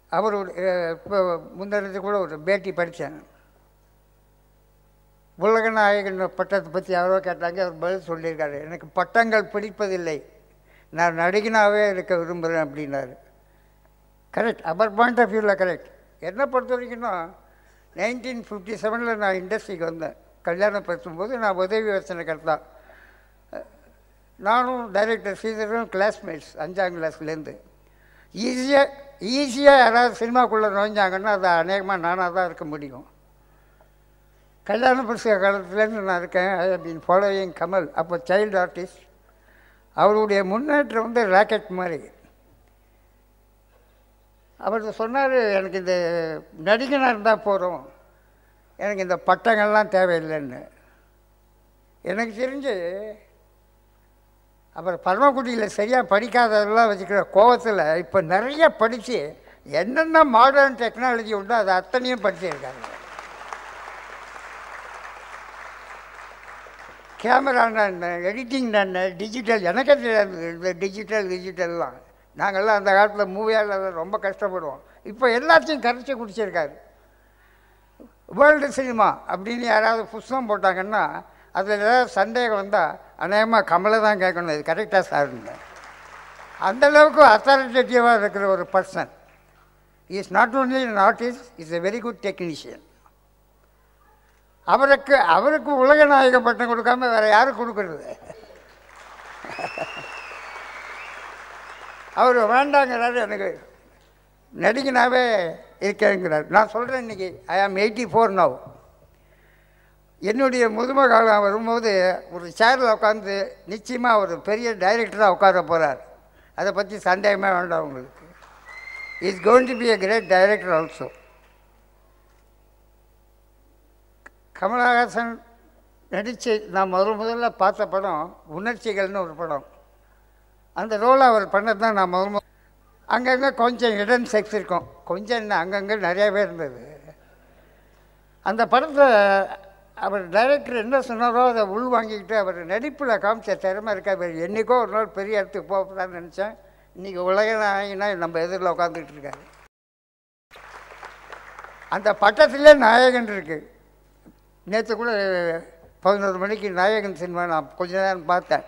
அவர் ஒரு அஹ், இப்போ முந்தினது கூட ஒரு பேட்டி படித்தேன் உலக நாயகன் பட்டத்தை பற்றி யாரோ கேட்டாங்க அவர் பதில் சொல்லியிருக்காரு எனக்கு பட்டங்கள் பிடிப்பதில்லை நான் நடிகனாகவே இருக்க விரும்புகிறேன் அப்படின்னாரு கரெக்ட் அவர் பாயிண்ட் ஆஃப் வியூவில் கரெக்ட் என்னை பொறுத்த வரைக்கும்னா நைன்டீன் ஃபிஃப்டி செவனில் நான் இண்டஸ்ட்ரிக்கு வந்தேன் கல்யாணம் பேசும்போது நான் உதவி யோசனை கர்த்தா நானும் டைரக்டர் ஸ்ரீதரும் கிளாஸ்மேட்ஸ் அஞ்சாம் கிளாஸ்லேருந்து ஈஸியாக ஈஸியாக யாராவது சினிமாக்குள்ளே நுழைஞ்சாங்கன்னா அது அநேகமாக நானாக தான் இருக்க முடியும் கல்யாண பரிசு காலத்துலேருந்து நான் இருக்கேன் ஐ பீன் ஃபாலோயிங் கமல் அப்போ சைல்டு ஆர்டிஸ்ட் அவருடைய முன்னேற்றம் வந்து ராக்கெட் மாதிரி அவர் சொன்னார் எனக்கு இந்த நடிகனாக இருந்தால் போதும் எனக்கு இந்த பட்டங்கள்லாம் தேவையில்லைன்னு எனக்கு தெரிஞ்சு அப்புறம் பரமக்குடியில் சரியாக படிக்காததெல்லாம் வச்சுக்கிற கோவத்தில் இப்போ நிறைய படித்து என்னென்ன மாடர்ன் டெக்னாலஜி உண்டோ அது அத்தனையும் படிச்சிருக்காங்க கேமரா என்ன எடிட்டிங் என்ன டிஜிட்டல் எனக்கே தெரியாது இந்த டிஜிட்டல் டிஜிட்டல்லாம் நாங்கள்லாம் அந்த காலத்தில் மூவியால் ரொம்ப கஷ்டப்படுவோம் இப்போ எல்லாத்தையும் கரைச்சி குடிச்சிருக்காரு வேர்ல்டு சினிமா அப்படின்னு யாராவது புஸ்தகம் போட்டாங்கன்னா அதில் ஏதாவது சந்தேகம் வந்தால் அநேகமாக கமலை தான் கேட்கணும் இது கரெக்டாக சார்ந்த அந்தளவுக்கு அத்தாரிட்டேட்டிவாக இருக்கிற ஒரு person is not only an artist is a very good technician அவருக்கு அவருக்கு உலக நாயக பட்டம் கொடுக்காம வேற யாரும் கொடுக்கறது அவர் வேண்டாங்கிறாரு எனக்கு நடிகனாவே இருக்கேங்கிறார் நான் சொல்கிறேன் இன்னைக்கு ஐ ஆம் எயிட்டி ஃபோர் நவ் என்னுடைய முதுமை காலம் வரும்போது ஒரு சேரில் உட்காந்து நிச்சயமாக ஒரு பெரிய டைரக்டராக உட்கார போகிறார் அதை பற்றி சந்தேகமே வேண்டாம் உங்களுக்கு is going to be a great director also Kamal Haasan நடித்து நான் முதல் முதல்ல பார்த்த படம் உணர்ச்சிகள்னு ஒரு படம் அந்த ரோலை அவர் பண்ணது தான் நான் முதல் முதல் அங்கங்கே கொஞ்சம் இடன் செக்ஸ் இருக்கும் கொஞ்சம் என்ன அங்கங்கே நிறையாவே இருந்தது அந்த படத்தை அவர் டைரக்டர் என்ன சொன்னாரோ அதை உள் வாங்கிக்கிட்டு அவர் நடிப்பில் காமிச்ச திறமை இருக்கா அவர் என்றைக்கோ ஒரு நாள் பெரிய இடத்துக்கு போகலான்னு நினச்சேன் இன்றைக்கி உலக நாயகனா நம்ம எதிரில் உட்காந்துக்கிட்டு இருக்காரு அந்த பட்டத்திலே நாயகன் இருக்குது நேற்று கூட பதினோரு மணிக்கு நாயகன் சினிமா நான் கொஞ்ச நேரம் பார்த்தேன்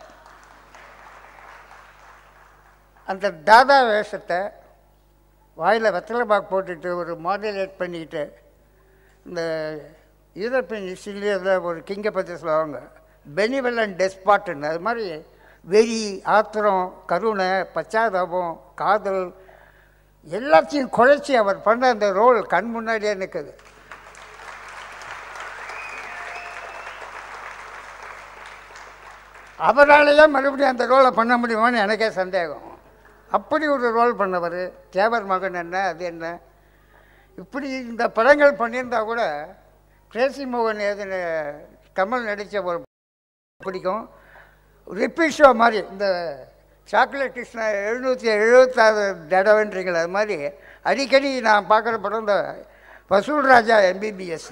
அந்த தாதா வேஷத்தை வாயில் வெத்தலை பாக்கு போட்டுட்டு ஒரு மாடுலேட் பண்ணிக்கிட்டு இந்த யூரோப்பியன் ஹிஸ்ட்ரியிலே அதில் ஒரு கிங்கை பற்றி சொல்லுவாங்க பெனிவலன் டெஸ்பாட்டுன்னு அது மாதிரி வெறி ஆத்திரம் கருணை பச்சாதாபம் காதல் எல்லாத்தையும் குழைச்சி அவர் பண்ண அந்த ரோல் கண் முன்னாடியே நிற்குது அவராலேயே மறுபடியும் அந்த ரோலை பண்ண முடியுமான்னு எனக்கே சந்தேகம் அப்படி ஒரு ரோல் பண்ணவர் தேவர் மகன் என்ன அது என்ன இப்படி இந்த படங்கள் பண்ணியிருந்தா கூட கிரேசி மோகன் எழுதின கமல் நடித்த ஒரு பிடிக்கும் ரிப்பீட் ஷோ மாதிரி இந்த சாக்லேட் கிருஷ்ணா எழுநூற்றி எழுபத்தாறு தடவைன்றீங்களே அது மாதிரி அடிக்கடி நான் பார்க்குற படம் இந்த வசூல் ராஜா எம்பிபிஎஸ்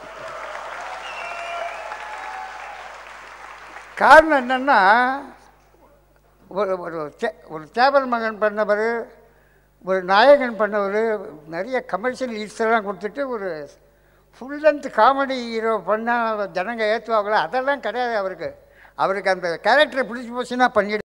காரணம் என்னென்னா ஒரு ஒரு தே- ஒரு தேவர் மகன் பண்ணவர் ஒரு நாயகன் பண்ணவர் நிறைய கமர்ஷியல் லீட்ஸ் கொடுத்துட்டு ஒரு ஃபுல் லென்த் காமெடி ஹீரோ பண்ணால் ஜனங்க ஏற்றுவாங்களோ அதெல்லாம் கிடையாது அவருக்கு அவருக்கு அந்த கேரக்டரை பிடிச்சி போச்சுன்னா பண்ணிடு